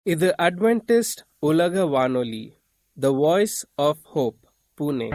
இது அட்வென்டிஸ்ட் உலக வானொலி the voice of hope Pune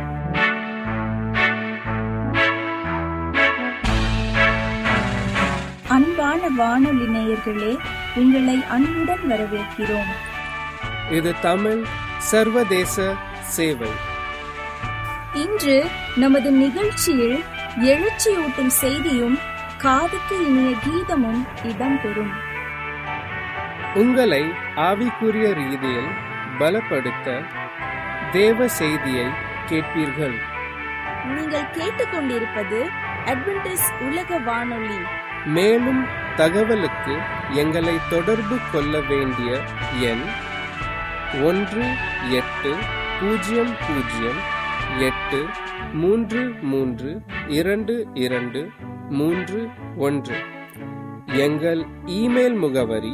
அன்பான வானொலி நேயர்களே உங்களை அன்புடன் வரவேற்கிறோம் இது தமிழ் சர்வதேச சேவை இன்று நமது நிகழ்ச்சியில் எழுச்சியூட்டும் செய்தியும் காதுக்கு இனிய கீதமும் இடம்பெறும் உங்களை ஆவிக்குரிய ரீதியில் பலப்படுத்த தேவ செய்தியை கேட்பீர்கள் நீங்கள் கேட்டுக்கொண்டிருப்பது அட்வென்டிஸ் உலக வானொலி மேலும் தகவலுக்கு எங்களை தொடர்பு கொள்ள வேண்டிய எண் ஒன்று எட்டு பூஜ்ஜியம் பூஜ்ஜியம் எட்டு மூன்று மூன்று இரண்டு இரண்டு மூன்று ஒன்று எங்கள் இமெயில் முகவரி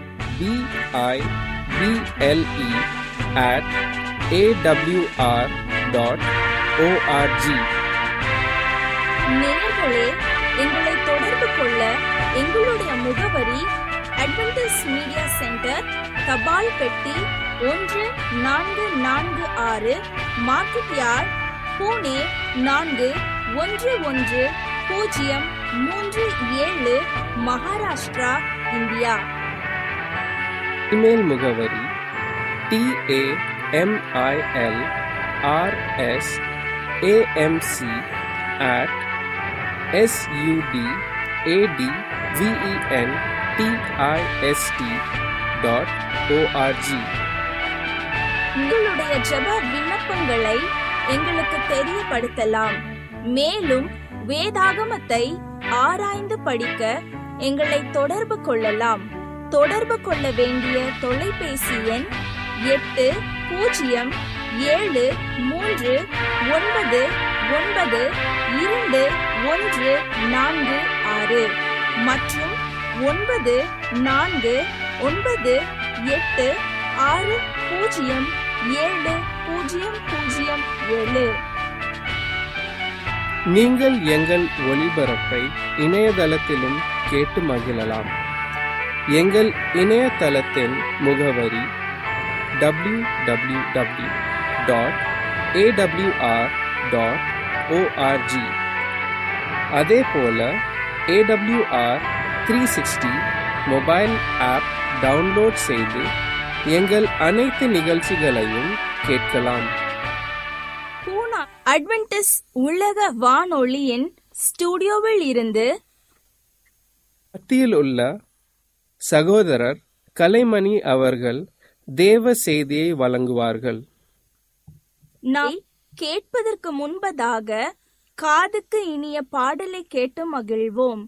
B I B L E at A W R dot O R G நேயர்களே எங்களை தொடர்பு கொள்ள எங்களுடைய முகவரி அட்வென்டிஸ் மீடியா சென்டர் தபால் பெட்டி ஒன்று நான்கு நான்கு ஆறு மார்க்கெட் யார்ட் பூனே நான்கு ஒன்று ஒன்று பூஜ்ஜியம் மூன்று ஏழு மகாராஷ்டிரா இந்தியா இமெயில் முகவரி T A M I L R S A M C at S U D A D V E N T I S T dot O R G உங்களுடைய ஜெப விண்ணப்பங்களை எங்களுக்கு தெரியப்படுத்தலாம் மேலும் வேதாகமத்தை ஆராய்ந்து படிக்க எங்களை தொடர்பு கொள்ளலாம் தொடர்பு கொள்ள வேண்டிய தொலைபேசி எண் எட்டு பூஜ்ஜியம் ஏழு மூன்று ஒன்பது ஒன்பது இரண்டு ஒன்று நான்கு ஆறு மற்றும் ஒன்பது நான்கு ஒன்பது எட்டு ஆறு பூஜ்ஜியம் ஏழு பூஜ்ஜியம் பூஜ்ஜியம் ஏழு நீங்கள் எங்கள் ஒளிபரப்பை இணையதளத்திலும் கேட்டு மகிழலாம் எங்கள் இணையதளத்தின் முகவரி W W W dot A W R dot O R G அதே போல A W R three sixty mobile app download செய்து எங்கள் அனைத்து நிகழ்ச்சிகளையும் கேட்கலாம் பூனா அட்வென்டிஸ் உலக வானொலியின் ஸ்டுடியோவில் இருந்து மத்தியில் உள்ள சகோதரர் கலைமணி அவர்கள் தேவ செய்தியை வழங்குவார்கள் நாம் கேட்பதற்கு முன்பதாக காதுக்கு இனிய பாடலை கேட்டு மகிழ்வோம்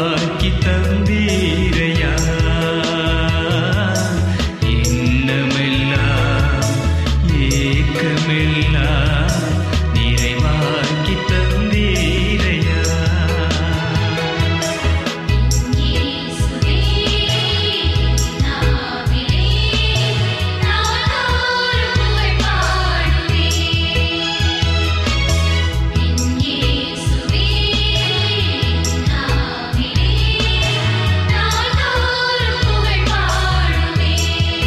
நிறைவாக்கி தந்தீரையா எண்ணமெல்லாம் ஏக்கமெல்லாம் நிறைவாக்கி தந்தீரையா இயேசுவே நாவிலே நானொரு புகழ் பாடுவேன் இயேசுவே நாவிலே நானொரு புகழ் பாடுவேன்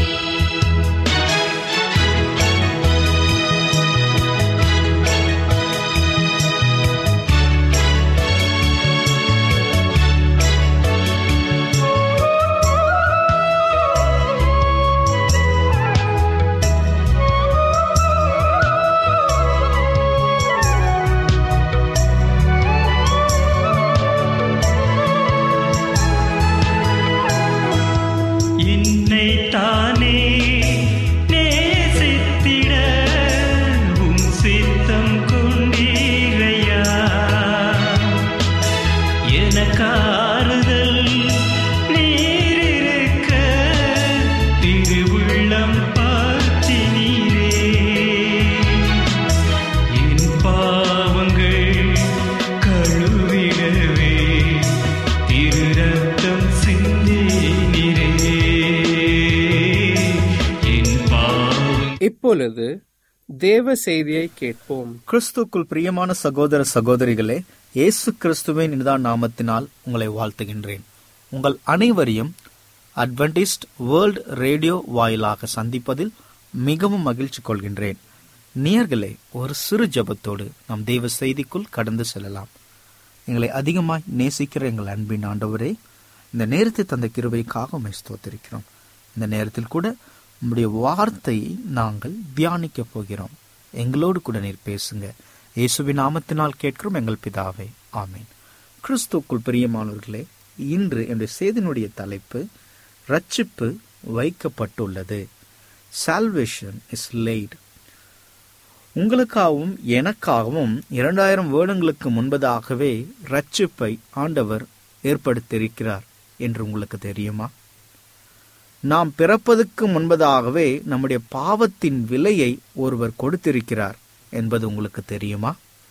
என்னை தானே நேசித்திட உம் சித்தம் கொண்டீரையா எனக்காறுதல் நீரிருக்க திருவுள்ளம் பார்த்தினீரே என் பாவங்கள் கழுவிடவே திரு ரத்தம் சிந்தினீரே என் பாவம் இப்பொழுது தேவ செய்தியை கேட்போம் கிறிஸ்துக்குள் பிரியமான சகோதர சகோதரிகளே இயேசு கிறிஸ்துவின் இனிதான் நாமத்தினால் உங்களை வாழ்த்துகின்றேன் உங்கள் அனைவரையும் அட்வென்டிஸ்ட் வேர்ல்ட் ரேடியோ வாயிலாக சந்திப்பதில் மிகவும் மகிழ்ச்சி கொள்கின்றேன் நேயர்களே ஒரு சிறு ஜெபத்தோடு நம் தெய்வ செய்திக்குள் கடந்து செல்லலாம் எங்களை அதிகமாய் நேசிக்கிற எங்கள் அன்பின் ஆண்டவரே இந்த நேரத்தை தந்த கிருபைக்காக உம்மை ஸ்தோத்திரிக்கிறோம் இந்த நேரத்தில் கூட உம்முடைய வார்த்தையை நாங்கள் தியானிக்கப் போகிறோம் எங்களோடு கூட நீர் பேசுங்க இயேசுவின் நாமத்தினால் கேட்கிறோம் எங்கள் பிதாவே ஆமீன் கிறிஸ்துக்குள் பிரியமானவர்களே இன்று என்னுடைய செய்தியினுடைய தலைப்பு ரட்சிப்பு வைக்கப்பட்டுள்ளது சால்வேஷன் இஸ் லேட் உங்களுக்காகவும் எனக்காகவும் இரண்டாயிரம் வருடங்களுக்கு முன்பதாகவே ரட்சிப்பை ஆண்டவர் ஏற்படுத்தியிருக்கிறார் என்று உங்களுக்கு தெரியுமா நாம் பிறப்பதற்கு முன்பதாகவே நம்முடைய பாவத்தின் விலையை ஒருவர் கொடுத்திருக்கிறார் என்பது உங்களுக்கு தெரியுமா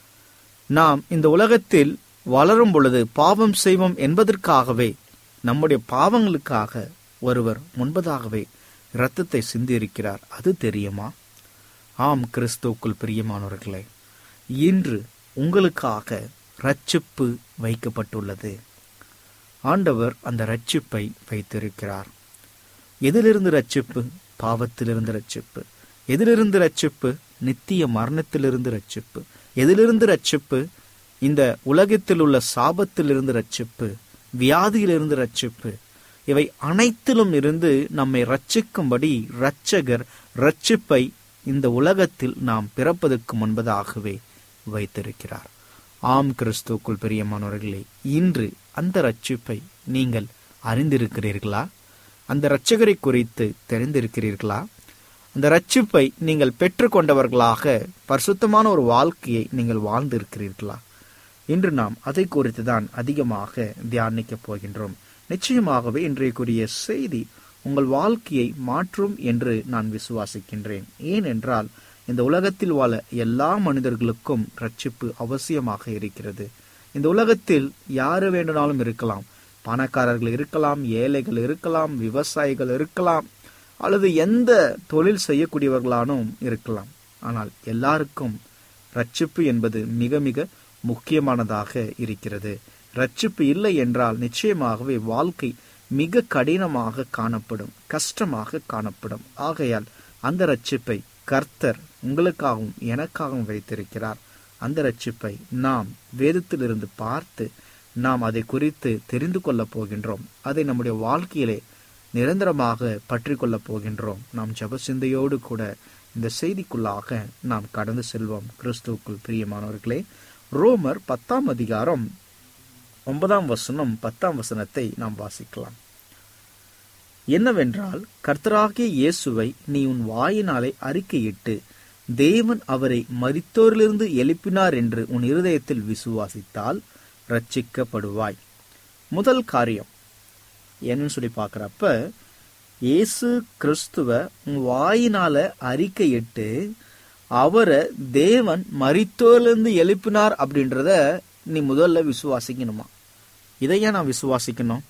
நாம் இந்த உலகத்தில் வளரும் பொழுது பாவம் செய்வோம் என்பதற்காகவே நம்முடைய பாவங்களுக்காக ஒருவர் முன்பதாகவே இரத்தத்தை சிந்தியிருக்கிறார் அது தெரியுமா ஆம் கிறிஸ்துவுக்குள் பிரியமானவர்களே இன்று உங்களுக்காக ரட்சிப்பு வைக்கப்பட்டுள்ளது ஆண்டவர் அந்த ரட்சிப்பை வைத்திருக்கிறார் எதிலிருந்து ரட்சிப்பு பாவத்திலிருந்து ரட்சிப்பு எதிலிருந்து ரட்சிப்பு நித்திய மரணத்திலிருந்து ரட்சிப்பு எதிலிருந்து ரட்சிப்பு இந்த உலகத்தில் உள்ள சாபத்திலிருந்து ரட்சிப்பு வியாதியிலிருந்து ரட்சிப்பு இவை அனைத்திலும் இருந்து நம்மை ரட்சிக்கும்படி இரட்சகர் ரட்சிப்பை இந்த உலகத்தில் நாம் பிறப்பதற்கு முன்பதாகவே வைத்திருக்கிறார் ஆம் கிறிஸ்துக்குள் பிரியமானவர்களே இன்று அந்த ரட்சிப்பை நீங்கள் அறிந்திருக்கிறீர்களா அந்த இரட்சகரை குறித்து தெரிந்திருக்கிறீர்களா அந்த ரட்சிப்பை நீங்கள் பெற்றுக்கொண்டவர்களாக பரிசுத்தமான ஒரு வாழ்க்கையை நீங்கள் வாழ்ந்திருக்கிறீர்களா இன்று நாம் அதை குறித்து தான் அதிகமாக தியானிக்கப் போகின்றோம் நிச்சயமாகவே இன்றைக்குரிய செய்தி உங்கள் வாழ்க்கையை மாற்றும் என்று நான் விசுவாசிக்கின்றேன் ஏனென்றால் இந்த உலகத்தில் வாழ எல்லா மனிதர்களுக்கும் ரட்சிப்பு அவசியமாக இருக்கிறது இந்த உலகத்தில் யாரு வேண்டுமானாலும் இருக்கலாம் பணக்காரர்கள் இருக்கலாம் ஏழைகள் இருக்கலாம் விவசாயிகள் இருக்கலாம் அல்லது எந்த தொழில் செய்யக்கூடியவர்களானும் இருக்கலாம் ஆனால் எல்லாருக்கும் ரட்சிப்பு என்பது மிக மிக முக்கியமானதாக இருக்கிறது ரட்சிப்பு இல்லை என்றால் நிச்சயமாகவே வாழ்க்கை மிக கடினமாக காணப்படும் கஷ்டமாக காணப்படும் ஆகையால் அந்த ரட்சிப்பை கர்த்தர் உங்களுக்காகவும் எனக்காகவும் வைத்திருக்கிறார் அந்த ரட்சிப்பை நாம் வேதத்திலிருந்து பார்த்து நாம் அதை குறித்து தெரிந்து கொள்ளப் போகின்றோம் அதை நம்முடைய வாழ்க்கையிலே நிரந்தரமாக பற்றி கொள்ளப் போகின்றோம் நாம் ஜப சிந்தையோடு கூட இந்த செய்திக்குள்ளாக நாம் கடந்து செல்வோம் கிறிஸ்துவுக்குள் பிரியமானவர்களே ரோமர் பத்தாம் அதிகாரம் ஒன்பதாம் வசனம் பத்தாம் வசனத்தை நாம் வாசிக்கலாம் என்னவென்றால் கர்த்தராகிய இயேசுவை நீ உன் வாயினாலே அறிக்கையிட்டு தேவன் அவரை மரித்தோரிலிருந்து எழுப்பினார் என்று உன் இருதயத்தில் விசுவாசித்தால் ரட்சிக்கப்படுவாய் முதல் காரியம் என்னன்னு சொல்லி பார்க்குறப்ப இயேசு கிறிஸ்துவ உன் வாயினால அறிக்கையிட்டு அவரை தேவன் மரித்தோர்லேருந்து எழுப்பினார் அப்படின்றத நீ முதல்ல விசுவாசிக்கணுமா இதை ஏன் நான் விசுவாசிக்கணும்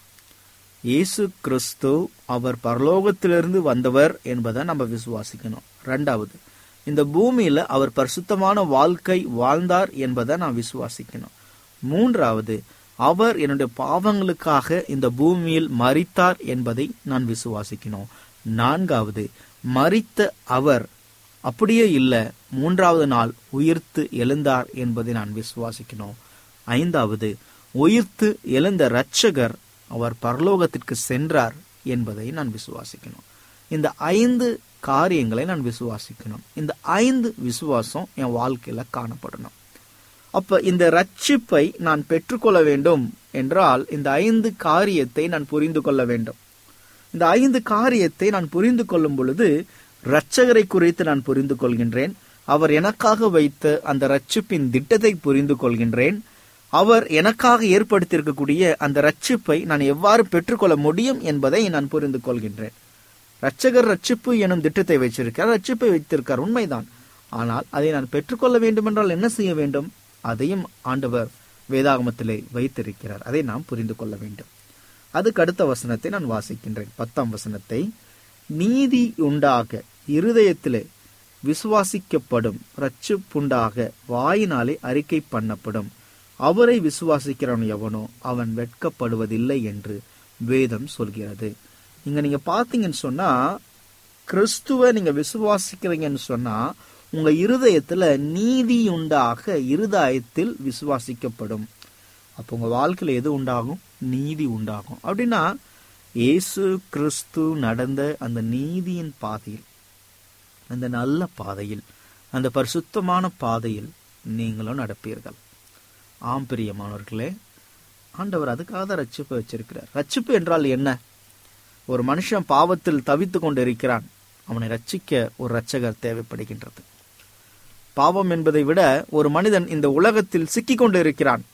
இயேசு கிறிஸ்து அவர் பரலோகத்திலிருந்து வந்தவர் என்பதை நம்ம விசுவாசிக்கணும் ரெண்டாவது இந்த பூமியில அவர் பரிசுத்தமான வாழ்க்கை வாழ்ந்தார் என்பதை நான் விசுவாசிக்கணும் மூன்றாவது அவர் என்னுடைய பாவங்களுக்காக இந்த பூமியில் மரித்தார் என்பதை நான் விசுவாசிக்கணும் நான்காவது மரித்த அவர் அப்படியே இல்ல மூன்றாவது நாள் உயிர்த்து எழுந்தார் என்பதை நான் விசுவாசிக்கணும் ஐந்தாவது உயிர்த்து எழுந்த இரட்சகர் அவர் பரலோகத்திற்கு சென்றார் என்பதை நான் விசுவாசிக்கணும் இந்த ஐந்து காரியங்களை நான் விசுவாசிக்கணும் இந்த ஐந்து விசுவாசம் என் வாழ்க்கையில காணப்படணும் அப்ப இந்த ரட்சிப்பை நான் பெற்றுக்கொள்ள வேண்டும் என்றால் இந்த ஐந்து காரியத்தை நான் புரிந்து கொள்ள வேண்டும் இந்த ஐந்து காரியத்தை நான் புரிந்து கொள்ளும் பொழுது இரட்சகரை குறித்து நான் புரிந்து கொள்கின்றேன் அவர் எனக்காக வைத்த அந்த ரட்சிப்பின் திட்டத்தை புரிந்து கொள்கின்றேன் அவர் எனக்காக ஏற்படுத்தியிருக்கக்கூடிய அந்த ரட்சிப்பை நான் எவ்வாறு பெற்றுக்கொள்ள முடியும் என்பதை நான் புரிந்து கொள்கின்றேன் ரட்சகர் ரட்சிப்பு எனும் திட்டத்தை வைச்சிருக்கார் ரட்சிப்பை வைத்திருக்கார் உண்மைதான் ஆனால் அதை நான் பெற்றுக்கொள்ள வேண்டும் என்றால் என்ன செய்ய வேண்டும் அதையும் ஆண்டவர் வேதாகமத்திலே வைத்திருக்கிறார் அதை நாம் புரிந்து கொள்ள வேண்டும் அதுக்கு அடுத்த வசனத்தை நான் வாசிக்கின்றேன் பத்தாம் வசனத்தை நீதி உண்டாக இருதயத்திலே விசுவாசிக்கப்படும் ரட்சிப்புண்டாக வாயினாலே அறிக்கை பண்ணப்படும் அவரை விசுவாசிக்கிறவன் எவனோ அவன் வெட்கப்படுவதில்லை என்று வேதம் சொல்கிறது இங்க நீங்க பாத்தீங்கன்னு சொன்னா கிறிஸ்துவ நீங்க விசுவாசிக்கிறீங்கன்னு சொன்னா உங்க இருதயத்துல நீதி உண்டாக இருதயத்தில் விசுவாசிக்கப்படும் அப்போ உங்க வாழ்க்கையில எது உண்டாகும் நீதி உண்டாகும் அப்படின்னா இயேசு கிறிஸ்து நடந்த அந்த நீதியின் பாதையில் அந்த நல்ல பாதையில் அந்த பரிசுத்தமான பாதையில் நீங்களும் நடப்பீர்கள் ஆம் பிரியமானவர்களே ஆண்டவர் அதுக்காக தான் ரட்சிப்பு வச்சிருக்கிறார் ரட்சிப்பு என்றால் என்ன ஒரு மனுஷன் பாவத்தில் தவித்து கொண்டு இருக்கிறான் அவனை ரட்சிக்க ஒரு ரட்சகர் தேவைப்படுகின்றது பாவம் என்பதை விட ஒரு மனிதன் இந்த உலகத்தில் சிக்கிக் கொண்டு இருக்கிறான்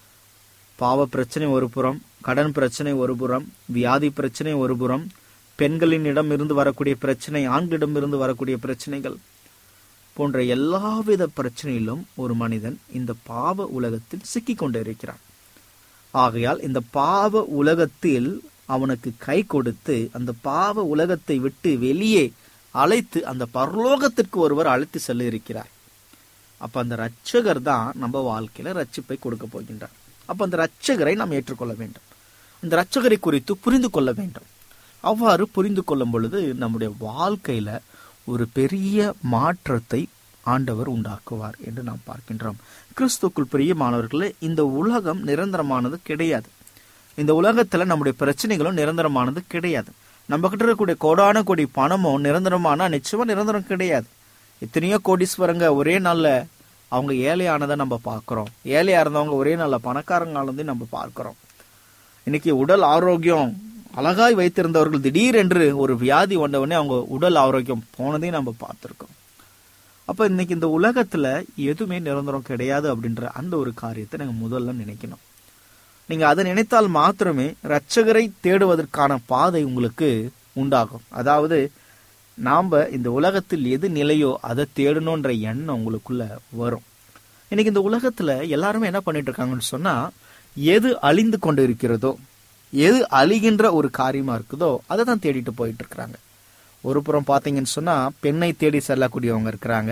பாவ பிரச்சனை ஒரு புறம் கடன் பிரச்சனை ஒரு புறம் வியாதி பிரச்சனை ஒரு புறம் பெண்களின் இடம் இருந்து வரக்கூடிய பிரச்சனை ஆண்களிடம் இருந்து வரக்கூடிய பிரச்சனைகள் போன்ற எல்லாவித பிரச்சனையிலும் ஒரு மனிதன் இந்த பாவ உலகத்தில் சிக்கிக் கொண்டு இருக்கிறான் ஆகையால் இந்த பாவ உலகத்தில் அவனுக்கு கை கொடுத்து அந்த பாவ உலகத்தை விட்டு வெளியே அழைத்து அந்த பரலோகத்திற்கு ஒருவர் அழைத்து செல்ல இருக்கிறார் அப்ப அந்த ரட்சகர் தான் நம்ம வாழ்க்கையில ரட்சிப்பை கொடுக்க போகின்றார் அப்ப அந்த ரட்சகரை நாம் ஏற்றுக்கொள்ள வேண்டும் அந்த ரட்சகரை குறித்து புரிந்து கொள்ள வேண்டும் அவ்வாறு புரிந்து கொள்ளும் பொழுது நம்முடைய வாழ்க்கையில ஒரு பெரிய மாற்றத்தை ஆண்டவர் உண்டாக்குவார் என்று நாம் பார்க்கின்றோம் கிறிஸ்துக்குள் பிரியமானவர்களே இந்த உலகம் நிரந்தரமானது கிடையாது இந்த உலகத்துல நம்முடைய பிரச்சனைகளும் நிரந்தரமானது கிடையாது நம்ம கிட்ட இருக்கக்கூடிய கோடான கோடி பணமும் நிரந்தரமான நிச்சயமா நிரந்தரம் கிடையாது எத்தனையோ கோடீஸ்வரங்க ஒரே நாள்ல அவங்க ஏழையானதை நம்ம பார்க்கிறோம் ஏழையா இருந்தவங்க ஒரே நாள்ல பணக்காரங்க ஆனதையும் நம்ம பார்க்கிறோம் இன்னைக்கு உடல் ஆரோக்கியம் அழகாய் வைத்திருந்தவர்கள் திடீரென்று ஒரு வியாதி வந்தவுடனே அவங்க உடல் ஆரோக்கியம் போனதையும் நம்ம பார்த்திருக்கோம் அப்ப இன்னைக்கு இந்த உலகத்துல எதுவுமே நிரந்தரம் கிடையாது அப்படின்ற அந்த ஒரு காரியத்தை நாங்க முதல்ல நினைக்கணும் நீங்க அதை நினைத்தால் மாத்திரமே ரட்சகரை தேடுவதற்கான பாதை உங்களுக்கு உண்டாகும் அதாவது நாம இந்த உலகத்தில் எது நிலையோ அதை தேடணுன்ற எண்ணம் உங்களுக்குள்ள வரும் இன்னைக்கு இந்த உலகத்துல எல்லாருமே என்ன பண்ணிட்டு இருக்காங்கன்னு சொன்னா எது அழிந்து கொண்டு இருக்கிறதோ எது அழிகின்ற ஒரு காரியமா இருக்குதோ அதை தான் தேடிட்டு போயிட்டு இருக்கிறாங்க ஒரு புறம் பாத்தீங்கன்னு சொன்னா பெண்ணை தேடி செல்லக்கூடியவங்க இருக்கிறாங்க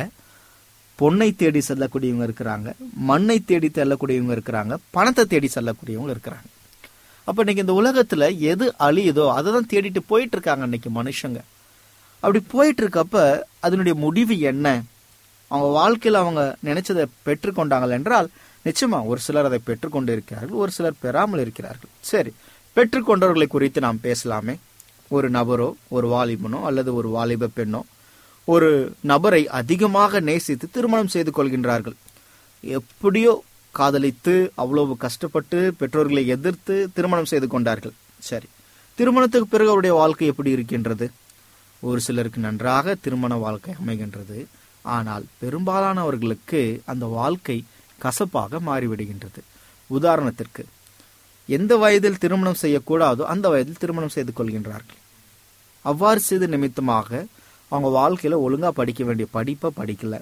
பொண்ணை தேடி செல்லக்கூடியவங்க இருக்கிறாங்க மண்ணை தேடி செல்லக்கூடியவங்க இருக்கிறாங்க பணத்தை தேடி செல்லக்கூடியவங்க இருக்கிறாங்க அப்ப இன்னைக்கு இந்த உலகத்துல எது அழியுதோ அதை தான் தேடிட்டு போயிட்டு இருக்காங்க இன்னைக்கு மனுஷங்க அப்படி போயிட்டு இருக்கப்ப அதனுடைய முடிவு என்ன அவங்க வாழ்க்கையில அவங்க நினைச்சதை பெற்றுக்கொண்டாங்கள் என்றால் நிச்சயமா ஒரு சிலர் அதை பெற்றுக்கொண்டு இருக்கிறார்கள் ஒரு சிலர் பெறாமல் இருக்கிறார்கள் சரி பெற்றுக்கொண்டவர்களை குறித்து நாம் பேசலாமே ஒரு நபரோ ஒரு வாலிபனோ அல்லது ஒரு வாலிப பெண்ணோ ஒரு நபரை அதிகமாக நேசித்து திருமணம் செய்து கொள்கின்றார்கள் எப்படியோ காதலித்து அவ்வளவு கஷ்டப்பட்டு பெற்றோர்களை எதிர்த்து திருமணம் செய்து கொண்டார்கள் சரி திருமணத்துக்கு பிறகு அவருடைய வாழ்க்கை எப்படி இருக்கின்றது ஒரு சிலருக்கு நன்றாக திருமண வாழ்க்கை அமைகின்றது ஆனால் பெரும்பாலானவர்களுக்கு அந்த வாழ்க்கை கசப்பாக மாறிவிடுகின்றது உதாரணத்திற்கு எந்த வயதில் திருமணம் செய்யக்கூடாதோ அந்த வயதில் திருமணம் செய்து கொள்கின்றார்கள் அவ்வாறு செய்து நிமித்தமாக அவங்க வாழ்க்கையில ஒழுங்கா படிக்க வேண்டிய படிப்பை படிக்கல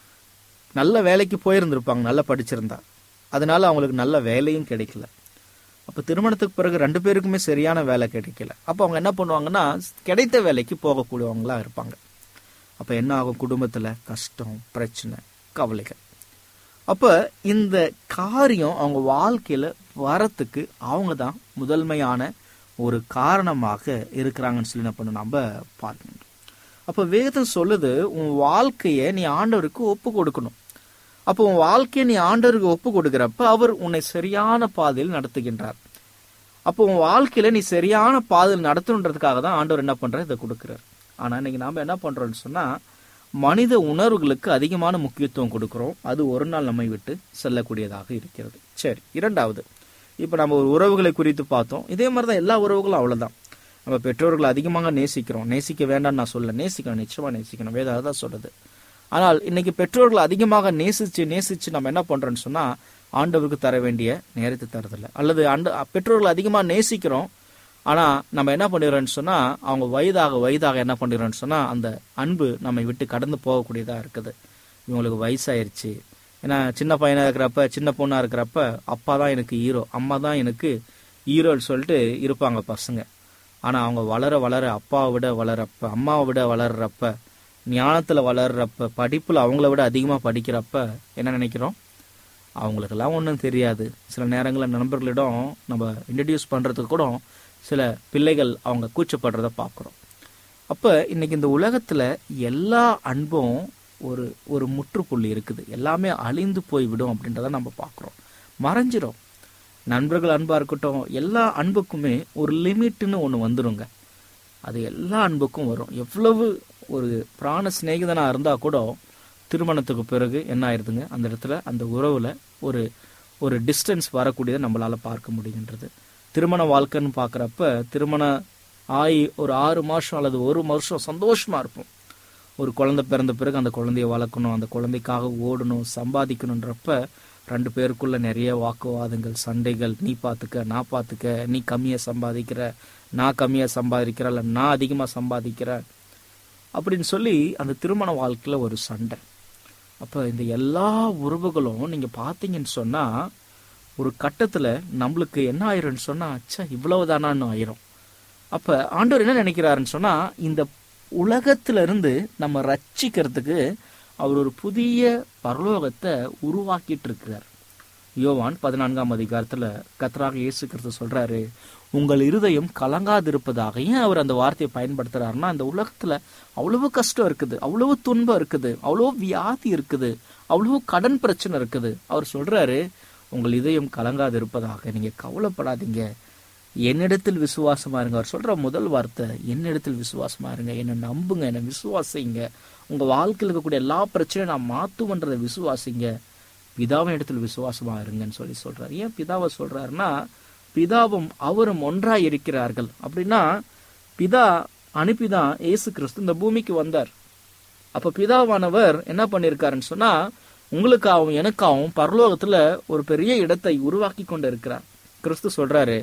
நல்ல வேலைக்கு போயிருந்திருப்பாங்க நல்லா படிச்சிருந்தா அதனால அவங்களுக்கு நல்ல வேலையும் கிடைக்கல அப்ப திருமணத்துக்கு பிறகு ரெண்டு பேருக்குமே சரியான வேலை கிடைக்கல அப்ப அவங்க என்ன பண்ணுவாங்கன்னா கிடைத்த வேலைக்கு போகக்கூடியவங்களா இருப்பாங்க அப்ப என்ன ஆகும் குடும்பத்துல கஷ்டம் பிரச்சனை கவலைகள் அப்ப இந்த காரியம் அவங்க வாழ்க்கையில வரத்துக்கு அவங்க தான் முதன்மையான ஒரு காரணமாக இருக்கிறாங்கன்னு சொல்லி என்ன பண்ண நம்ம பார்க்கணும் அப்ப வேதம் சொல்லுது உன் வாழ்க்கைய நீ ஆண்டவருக்கு ஒப்பு கொடுக்கணும் அப்போ உன் வாழ்க்கையை நீ ஆண்டவருக்கு ஒப்பு கொடுக்கிறப்ப அவர் உன்னை சரியான பாதையில் நடத்துகின்றார் அப்போ உன் வாழ்க்கையில நீ சரியான பாதையில் நடத்தணுன்றதுக்காக தான் ஆண்டவர் என்ன பண்றார் இதை கொடுக்கிறார் ஆனா இன்னைக்கு நாம என்ன பண்றோம்னு சொன்னா மனித உணர்வுகளுக்கு அதிகமான முக்கியத்துவம் கொடுக்கிறோம் அது ஒரு நாள் நம்மை விட்டு செல்லக்கூடியதாக இருக்கிறது சரி இரண்டாவது இப்ப நம்ம ஒரு உறவுகளை குறித்து பார்த்தோம் இதே மாதிரி தான் எல்லா உறவுகளும் அவ்வளவுதான் நம்ம பெற்றோர்களை அதிகமாக நேசிக்கிறோம் நேசிக்க வேண்டாம்னு நான் சொல்ல நேசிக்கணும் நிச்சயமா நேசிக்கணும் வேதம் அதான் சொல்லுது ஆனால் இன்னைக்கு பெற்றோர்களை அதிகமாக நேசிச்சு நேசிச்சு நம்ம என்ன பண்றோம்னு சொன்னா ஆண்டவருக்கு தர வேண்டிய நேரத்தை தரதில்லை அல்லது ஆண்டு பெற்றோர்களை அதிகமாக நேசிக்கிறோம் ஆனா நம்ம என்ன பண்ணிடுறோம்னு சொன்னா அவங்க வயதாக வயதாக என்ன பண்ணிடுறோம்னு சொன்னா அந்த அன்பு நம்மை விட்டு கடந்து போகக்கூடியதா இருக்குது இவங்களுக்கு வயசாயிருச்சு ஏன்னா சின்ன பையனா இருக்கிறப்ப சின்ன பொண்ணா இருக்கிறப்ப அப்பா தான் எனக்கு ஹீரோ அம்மா தான் எனக்கு ஹீரோன்னு சொல்லிட்டு இருப்பாங்க பசங்க ஆனா அவங்க வளர வளர அப்பாவை விட வளரப்ப அம்மாவை விட வளர்றப்ப ஞானத்துல வளர்றப்ப படிப்புல அவங்கள விட அதிகமா படிக்கிறப்ப என்ன நினைக்கிறோம் அவங்களுக்கெல்லாம் ஒன்றும் தெரியாது சில நேரங்களில் நண்பர்களிடம் நம்ம இன்ட்ரடியூஸ் பண்றதுக்கு கூட சில பிள்ளைகள் அவங்க கூச்சப்படுறத பார்க்குறோம் அப்ப இன்னைக்கு இந்த உலகத்துல எல்லா அன்பும் ஒரு ஒரு முற்றுப்புள்ளி இருக்குது எல்லாமே அழிந்து போய்விடும் அப்படின்றத நம்ம பார்க்குறோம் மறைஞ்சிரும் நண்பர்கள் அன்பா இருக்கட்டும் எல்லா அன்புக்குமே ஒரு லிமிட்னு ஒன்று வந்துருங்க அது எல்லா அன்புக்கும் வரும் எவ்வளவு ஒரு பிராண சிநேகிதனா இருந்தா கூட திருமணத்துக்கு பிறகு என்ன ஆயிருதுங்க அந்த இடத்துல அந்த உறவுல ஒரு ஒரு டிஸ்டன்ஸ் வரக்கூடியதை நம்மளால பார்க்க முடிகின்றது திருமண வாழ்க்கைன்னு பார்க்குறப்ப திருமண ஆகி ஒரு ஆறு மாசம் அல்லது ஒரு வருஷம் சந்தோஷமா இருப்போம் ஒரு குழந்தை பிறந்த பிறகு அந்த குழந்தைய வளர்க்கணும் அந்த குழந்தைக்காக ஓடணும் சம்பாதிக்கணுன்றப்ப ரெண்டு பேருக்குள்ள நிறைய வாக்குவாதங்கள் சண்டைகள் நீ பார்த்துக்க நான் பார்த்துக்க நீ கம்மியா சம்பாதிக்கிற நான் கம்மியா சம்பாதிக்கிற இல்ல நான் அதிகமா சம்பாதிக்கிறேன் அப்படின்னு சொல்லி அந்த திருமண வாழ்க்கையில ஒரு சண்டை அப்ப இந்த எல்லா உறவுகளும் நீங்க பாத்தீங்கன்னு சொன்னா ஒரு கட்டத்துல நம்மளுக்கு என்ன ஆயிரும்னு சொன்னா அச்சா இவ்வளவுதானான்னு ஆயிரும் அப்ப ஆண்டவர் என்ன நினைக்கிறாருன்னு சொன்னா இந்த உலகத்துல இருந்து நம்ம ரட்சிக்கிறதுக்கு அவர் ஒரு புதிய பரலோகத்தை உருவாக்கிட்டு இருக்கிறார் யோவான் பதினான்காம் அதிகாரத்துல கத்தராக இயேசு கிறிஸ்து சொல்றாரு உங்கள் இருதயம் கலங்காதிருப்பதாக ஏன் அவர் அந்த வார்த்தையை பயன்படுத்துறாருன்னா இந்த உலகத்துல அவ்வளவு கஷ்டம் இருக்குது அவ்வளவு துன்பம் இருக்குது அவ்வளவு வியாதி இருக்குது அவ்வளவு கடன் பிரச்சனை இருக்குது அவர் சொல்றாரு உங்கள் இதயம் கலங்காதிருப்பதாக நீங்க கவலைப்படாதீங்க என்னிடத்தில் விசுவாசமா இருங்க அவர் சொல்ற முதல் வார்த்தை என்னிடத்தில் விசுவாசமா இருங்க என்னை நம்புங்க என்னை விசுவாசிங்க உங்க வாழ்க்கையில் இருக்கக்கூடிய எல்லா பிரச்சனையும் நான் மாத்துவன்றதை விசுவாசிங்க பிதாவின் இடத்தில் விசுவாசமா இருங்கன்னு சொல்லி சொல்றாரு ஏன் பிதாவை சொல்றாருன்னா பிதாவும் அவரும் ஒன்றாய் இருக்கிறார்கள் அப்படின்னா பிதா அனுப்பிதான் இயேசு கிறிஸ்து இந்த பூமிக்கு வந்தார் அப்ப பிதாவானவர் என்ன பண்ணிருக்காருன்னு சொன்னா உங்களுக்காகவும் எனக்காகவும் பரலோகத்துல ஒரு பெரிய இடத்தை உருவாக்கி கொண்டு இருக்கிறார் கிறிஸ்து சொல்றாரு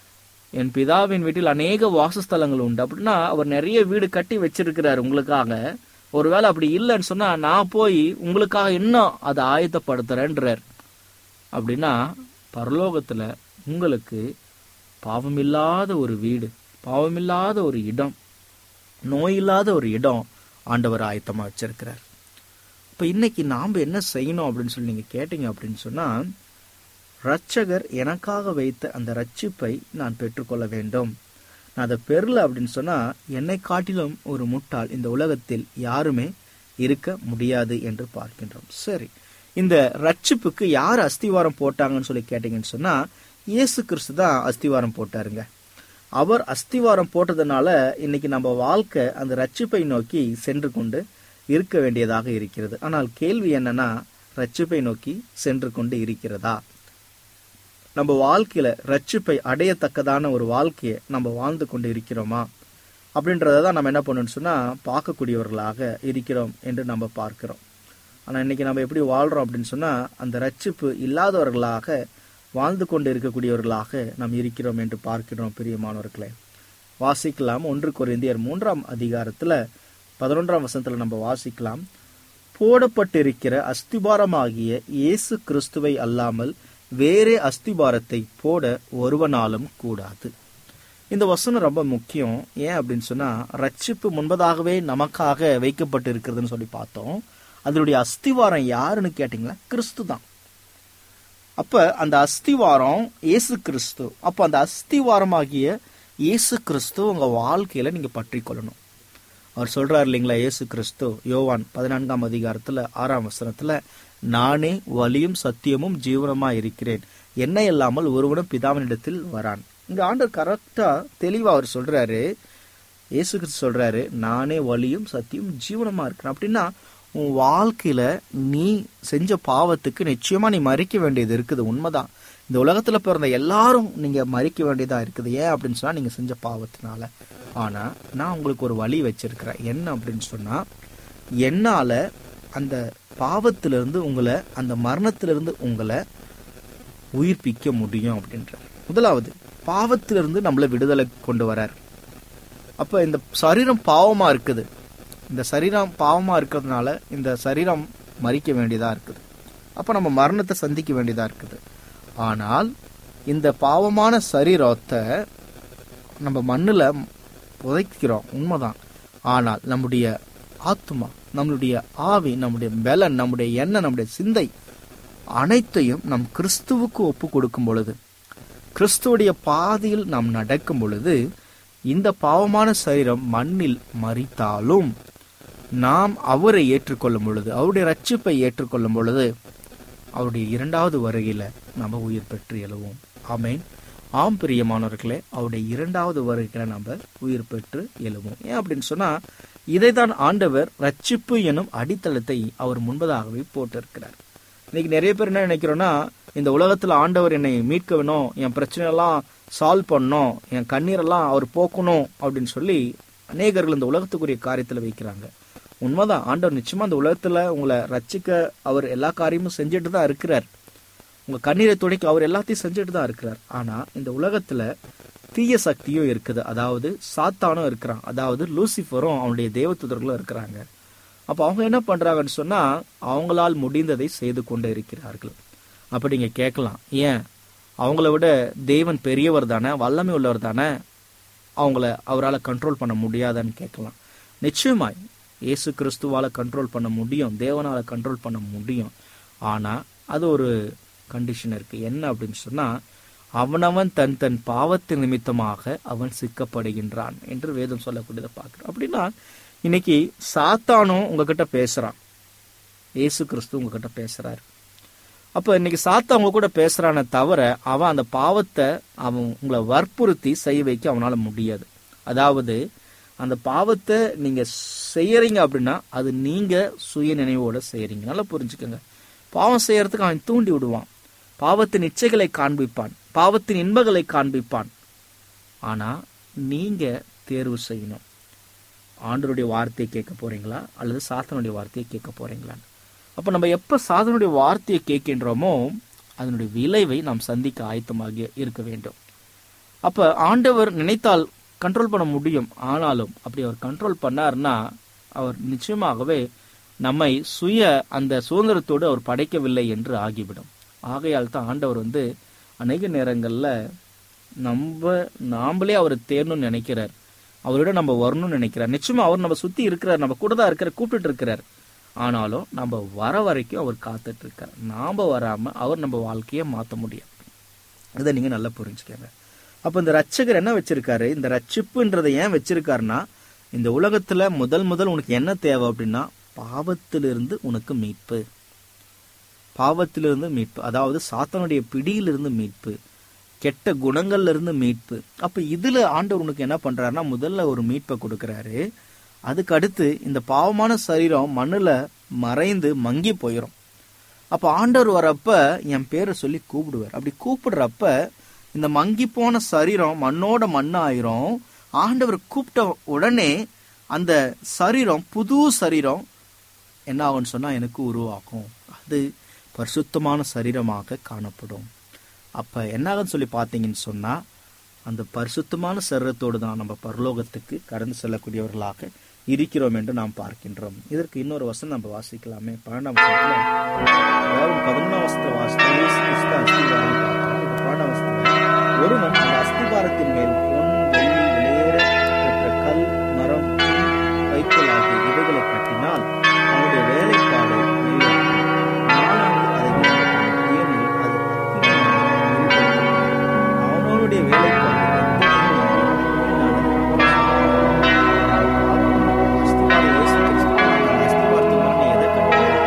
என் பிதாவின் வீட்டில் அநேக வாசஸ்தலங்கள் உண்டு அப்படின்னா அவர் நிறைய வீடு கட்டி வச்சிருக்கிறார் உங்களுக்காக ஒருவேளை அப்படி இல்லைன்னு சொன்னா நான் போய் உங்களுக்காக இன்னும் அதை ஆயத்தப்படுத்துறேன்றார் அப்படின்னா பரலோகத்துல உங்களுக்கு பாவமில்லாத ஒரு வீடு பாவமில்லாத ஒரு இடம் நோய் இல்லாத ஒரு இடம் ஆண்டவர் ஆயத்தமா வச்சிருக்கிறார் இப்ப இன்னைக்கு நாம என்ன செய்யணும் அப்படின்னு சொல்லி நீங்க கேட்டீங்க அப்படின்னு சொன்னா ரட்சகர் எனக்காக வைத்த அந்த ரட்சிப்பை நான் பெற்றுக்கொள்ள வேண்டும் நான் அதை பெறல அப்படின்னு சொன்னா என்னை காட்டிலும் ஒரு முட்டாள் இந்த உலகத்தில் யாருமே இருக்க முடியாது என்று பார்க்கின்றோம் சரி இந்த ரட்சிப்புக்கு யார் அஸ்திவாரம் போட்டாங்கன்னு சொல்லி கேட்டீங்கன்னு சொன்னா இயேசு கிறிஸ்து தான் அஸ்திவாரம் போட்டாருங்க அவர் அஸ்திவாரம் போட்டதுனால இன்னைக்கு நம்ம வாழ்க்கை அந்த ரட்சிப்பை நோக்கி சென்று கொண்டு இருக்க வேண்டியதாக இருக்கிறது ஆனால் கேள்வி என்னன்னா ரட்சிப்பை நோக்கி சென்று கொண்டு இருக்கிறதா நம்ம வாழ்க்கையில ரட்சிப்பை அடையத்தக்கதான ஒரு வாழ்க்கையை நம்ம வாழ்ந்து கொண்டு இருக்கிறோமா அப்படின்றத தான் நம்ம என்ன பண்ணணும்னு சொன்னா பார்க்கக்கூடியவர்களாக இருக்கிறோம் என்று நம்ம பார்க்கிறோம் ஆனா இன்னைக்கு நம்ம எப்படி வாழ்றோம் அப்படின்னு சொன்னா அந்த ரட்சிப்பு இல்லாதவர்களாக வாழ்ந்து கொண்டு இருக்கக்கூடியவர்களாக நாம் இருக்கிறோம் என்று பார்க்கிறோம் பிரியமானவர்களே வாசிக்கலாம் ஒன்று கொரிந்தியர் மூன்றாம் அதிகாரத்துல பதினொன்றாம் வசனத்துல நம்ம வாசிக்கலாம் போடப்பட்டிருக்கிற அஸ்திபாரமாகிய இயேசு கிறிஸ்துவை அல்லாமல் வேறே அஸ்திபாரத்தை போட ஒருவனாலும் கூடாது இந்த வசனம் ரொம்ப முக்கியம் ஏன் அப்படின்னு சொன்னா ரட்சிப்பு முன்பதாகவே நமக்காக வைக்கப்பட்டு இருக்கிறதுன்னு சொல்லி பார்த்தோம் அதனுடைய அஸ்திவாரம் யாருன்னு கேட்டீங்களா கிறிஸ்து தான் அப்ப அந்த அஸ்திவாரம் இயேசு கிறிஸ்து அப்ப அந்த அஸ்திவாரமாகிய இயேசு கிறிஸ்து உங்க வாழ்க்கையில நீங்க பற்றி கொள்ளணும் அவர் சொல்றாரு இல்லைங்களா இயேசு கிறிஸ்து யோவான் பதினான்காம் அதிகாரத்துல ஆறாம் வசனத்துல நானே வலியும் சத்தியமும் ஜீவனமா இருக்கிறேன் என்ன இல்லாமல் ஒருவனும் பிதாவினிடத்தில் வரான் இங்க ஆண்டவர் கரெக்டா தெளிவா அவர் சொல்றாரு இயேசு கிறிஸ்து சொல்றாரு நானே வலியும் சத்தியம் ஜீவனமா இருக்கிறேன் அப்படின்னா உன் வாழ்க்கையில நீ செஞ்ச பாவத்துக்கு நிச்சயமா நீ மறிக்க வேண்டியது இருக்குது உண்மைதான் இந்த உலகத்துல பிறந்த எல்லாரும் நீங்க மறிக்க வேண்டியதா இருக்குது ஏன் அப்படின்னு சொன்னா நீங்க செஞ்ச பாவத்தினால ஆனா நான் உங்களுக்கு ஒரு வழி வச்சிருக்கிறேன் என்ன அப்படின்னு சொன்னா என்னால அந்த பாவத்திலிருந்து உங்களை அந்த மரணத்திலிருந்து உங்களை உயிர்ப்பிக்க முடியும் அப்படின்ற முதலாவது பாவத்திலிருந்து நம்மளை விடுதலை கொண்டு வரார் அப்ப இந்த சரீரம் பாவமா இருக்குது இந்த சரீரம் பாவமா இருக்கிறதுனால இந்த சரீரம் மறிக்க வேண்டியதா இருக்குது அப்ப நம்ம மரணத்தை சந்திக்க வேண்டியதா இருக்குது ஆனால் இந்த பாவமான சரீரத்தை நம்ம மண்ணுல புதைக்கிறோம் உண்மைதான் ஆனால் நம்முடைய ஆத்மா நம்மளுடைய ஆவி நம்முடைய பலன் நம்முடைய எண்ணம் நம்முடைய சிந்தை அனைத்தையும் நம் கிறிஸ்துவுக்கு ஒப்பு கொடுக்கும் பொழுது கிறிஸ்துவுடைய பாதையில் நாம் நடக்கும் பொழுது இந்த பாவமான சரீரம் மண்ணில் மறித்தாலும் நாம் அவரை ஏற்றுக்கொள்ளும் பொழுது அவருடைய ரட்சிப்பை ஏற்றுக்கொள்ளும் பொழுது அவருடைய இரண்டாவது வருகையில நம்ம உயிர் பெற்று எழுவோம் ஆமேன் ஆம் பிரியமானவர்களே அவருடைய இரண்டாவது வருகையில நம்ம உயிர் பெற்று எழுவோம் ஏன் அப்படின்னு சொன்னா இதைதான் ஆண்டவர் ரட்சிப்பு எனும் அடித்தளத்தை அவர் முன்பதாகவே போட்டிருக்கிறார் இன்னைக்கு நிறைய பேர் என்ன நினைக்கிறோம்னா இந்த உலகத்துல ஆண்டவர் என்னை மீட்க வேணும் என் பிரச்சனை எல்லாம் சால்வ் பண்ணணும் என் கண்ணீரெல்லாம் அவர் போக்கணும் அப்படின்னு சொல்லி அநேகர்கள் இந்த உலகத்துக்குரிய காரியத்துல வைக்கிறாங்க உண்மைதான் ஆண்டவர் நிச்சயமா இந்த உலகத்துல உங்களை ரட்சிக்க அவர் எல்லா காரியமும் செஞ்சுட்டு தான் இருக்கிறார் உங்க கண்ணீரை துடைக்க அவர் எல்லாத்தையும் செஞ்சுட்டு தான் இருக்கிறார் ஆனா இந்த உலகத்துல தீய சக்தியும் இருக்குது அதாவது சாத்தானும் இருக்கிறான் அதாவது லூசிஃபரும் அவனுடைய தேவதூதர்களும் இருக்கிறாங்க அப்ப அவங்க என்ன பண்றாங்கன்னு சொன்னா அவங்களால் முடிந்ததை செய்து கொண்டு இருக்கிறார்கள் அப்ப நீங்க கேட்கலாம் ஏன் அவங்கள விட தேவன் பெரியவர் தானே வல்லமை உள்ளவர் தானே அவங்கள அவரால் கண்ட்ரோல் பண்ண முடியாதான்னு கேட்கலாம் நிச்சயமாய் இயேசு கிறிஸ்துவால கண்ட்ரோல் பண்ண முடியும் தேவனால கண்ட்ரோல் பண்ண முடியும் ஆனா அது ஒரு கண்டிஷன் இருக்கு என்ன அப்படின்னு சொன்னா அவனவன் தன் தன் பாவத்தின் நிமித்தமாக அவன் சிக்கப்படுகின்றான் என்று வேதம் சொல்லக்கூடியதை பார்க்கிறோம் அப்படின்னா இன்னைக்கு சாத்தானும் உங்ககிட்ட பேசுறான் இயேசு கிறிஸ்து உங்ககிட்ட பேசுறாரு அப்ப இன்னைக்கு சாத்தா உங்க கூட பேசுறானே தவிர அவன் அந்த பாவத்தை அவன் உங்களை வற்புறுத்தி செய்ய வைக்க அவனால முடியாது அதாவது அந்த பாவத்தை நீங்க செய்யறீங்க அப்படின்னா அது நீங்க சுய நினைவோட செய்யறீங்க நல்லா புரிஞ்சுக்கோங்க பாவம் செய்யறதுக்கு அவன் தூண்டி விடுவான் பாவத்தின் இச்சைகளை காண்பிப்பான் பாவத்தின் இன்பங்களை காண்பிப்பான் ஆனா நீங்க தேர்வு செய்யணும் ஆண்டருடைய வார்த்தையை கேட்க போறீங்களா அல்லது சாத்தனுடைய வார்த்தையை கேட்க போறீங்களா அப்ப நம்ம எப்ப சாதனுடைய வார்த்தையை கேட்கின்றோமோ அதனுடைய விளைவை நாம் சந்திக்க ஆயத்தமாக இருக்க வேண்டும் அப்ப ஆண்டவர் நினைத்தால் கண்ட்ரோல் பண்ண முடியும் ஆனாலும் அப்படி அவர் கண்ட்ரோல் பண்ணார்னா அவர் நிச்சயமாகவே நம்மை சுய அந்த சுதந்திரத்தோடு அவர் படைக்கவில்லை என்று ஆகிவிடும் ஆகையால் தான் ஆண்டவர் வந்து அநேக நேரங்கள்ல நம்ம நாமளே அவரை தேரணும்னு நினைக்கிறார் அவரோட நம்ம வரணும்னு நினைக்கிறார் நிச்சயமா அவர் நம்ம சுத்தி இருக்கிறார் நம்ம கூட தான் இருக்கிறார் கூப்பிட்டு இருக்கிறார் ஆனாலும் நம்ம வர வரைக்கும் அவர் காத்துட்டு இருக்கார் நாம வராம அவர் நம்ம வாழ்க்கையை மாத்த முடியும் இதை நீங்க நல்லா புரிஞ்சுக்கங்க அப்ப இந்த ரட்சகர் என்ன வச்சிருக்காரு இந்த ரட்சிப்புன்றதை ஏன் வச்சிருக்காருன்னா இந்த உலகத்துல முதல் முதல் உனக்கு என்ன தேவை அப்படின்னா பாவத்திலிருந்து உனக்கு மீட்பு பாவத்திலிருந்து மீட்பு அதாவது சாத்தனுடைய பிடியிலிருந்து மீட்பு கெட்ட குணங்கள்ல இருந்து மீட்பு அப்ப இதுல ஆண்டவர் உனக்கு என்ன பண்றாருன்னா முதல்ல ஒரு மீட்பை கொடுக்கறாரு அதுக்கு அடுத்து இந்த பாவமான சரீரம் மண்ணுல மறைந்து மங்கி போயிடும் அப்ப ஆண்டவர் வரப்ப என் பேரை சொல்லி கூப்பிடுவார் அப்படி கூப்பிடுறப்ப இந்த மங்கி போன சரீரம் மண்ணோட மண்ணாயிரும் ஆண்டவர் கூப்பிட்ட உடனே அந்த சரீரம் புது சரீரம் என்ன ஆகும்னு சொன்னா எனக்கு உருவாக்கும் அது பரிசுத்தமான சரீரமாக காணப்படும் அப்ப என்னாகன்னு சொல்லி பார்த்தீங்கன்னு சொன்னா அந்த பரிசுத்தமான சரீரத்தோடு தான் நம்ம பரலோகத்துக்கு கடந்து செல்லக்கூடியவர்களாக இருக்கிறோம் என்று நாம் பார்க்கின்றோம் இதற்கு இன்னொரு வசனம் நம்ம வாசிக்கலாமே பன்னெண்டாம் வசனத்துல அதாவது பதினொன்றாம் வசனத்தை வாசித்தா இயேசு கிறிஸ்து அஸ்திவாரம் பார்த்தோம் இப்ப பன்னெண்டாம் வசனத்துல ஒருவன் அந்த அஸ்திவாரத்தின் மேல் பொன் வெள்ளி வெளியேற பெற்ற கல் மரம் வைக்கோல் ஆகிய இவைகளை கட்டினால் அவனுடைய வேலைப்பாடு நிறைவேறும். நாளானது அதை விரும்பும். ஏனெனில் அது அக்கினியால் எரிபொருளும். அவனவனுடைய வேலைப்பாடு அஸ்திவாரம் இயேசு கிறிஸ்து. அந்த அஸ்திவாரத்தின் மேல் நீ எதை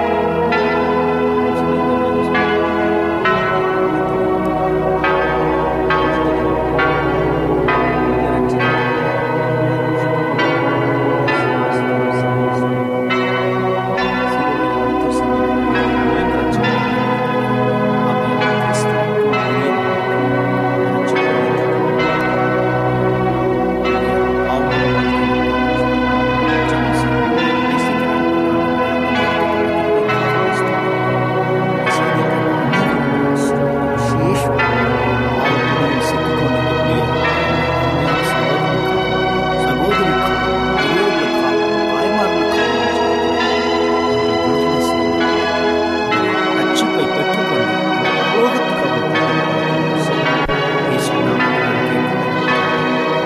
ரட்சிப்பை பெற்றுக்கொண்டு உலகத்துக்கு அவர் இயேசு நாமத்தில்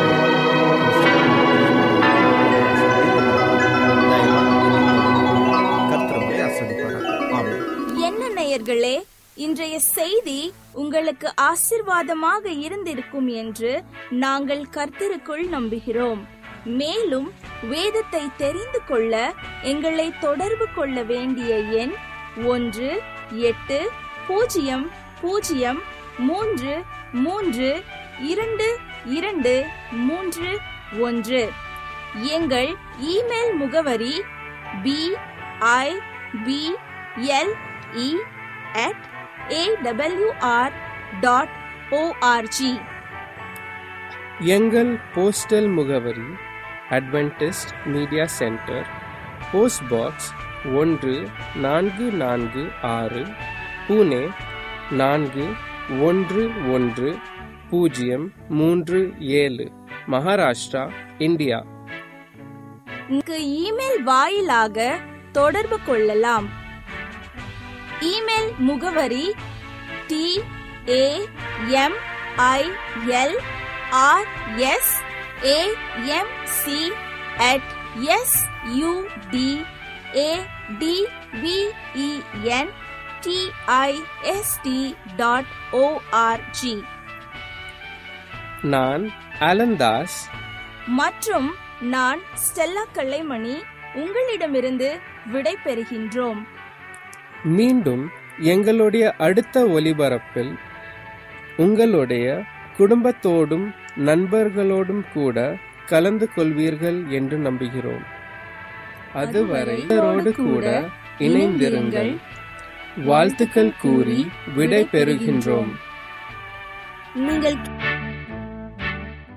கேட்கிறேன். கர்த்தர் உங்களை ஆசீர்வதிப்பாராக. ஆமென். என்ன நேயர்களே இன்றைய செய்தி உங்களுக்கு ஆசிர்வாதமாக இருந்திருக்கும் என்று நாங்கள் கர்த்தருக்குள் நம்புகிறோம் மேலும் வேதத்தை தெரிந்து கொள்ள எங்களை தொடர்பு கொள்ள வேண்டிய எண் ஒன்று எட்டு பூஜ்ஜியம் பூஜ்ஜியம் மூன்று மூன்று இரண்டு இரண்டு மூன்று ஒன்று எங்கள் இமெயில் முகவரி B I B L E at A W R dot O R G எங்கள் போஸ்டல் முகவரி Adventist media centre post box ஒன்று நான்கு நான்கு ஆறு புனே நான்கு ஒன்று ஒன்று பூஜ்ஜியம் மூன்று ஏழு மகாராஷ்டிரா இந்தியா இங்கு இமெயில் வாயிலாக தொடர்பு கொள்ளலாம் இமெயில் முகவரி T A M I L R S A M C at S U D A D V E N T I S T dot O R G நான் அலந்தாஸ் மற்றும் நான் ஸ்டெல்லா கல்லைமணி உங்களிடமிருந்து விடை பெறுகின்றோம் மீண்டும் எங்களுடைய அடுத்த ஒலிபரப்பில் உங்களுடைய குடும்பத்தோடும் நண்பர்களோடும் கூட கலந்து கொள்வீர்கள் என்று நம்புகிறோம் அதுவரை இவரோடு கூட இணைந்திருங்கள் வாழ்த்துக்கள் கூறி விடை பெறுகின்றோம் நீங்கள்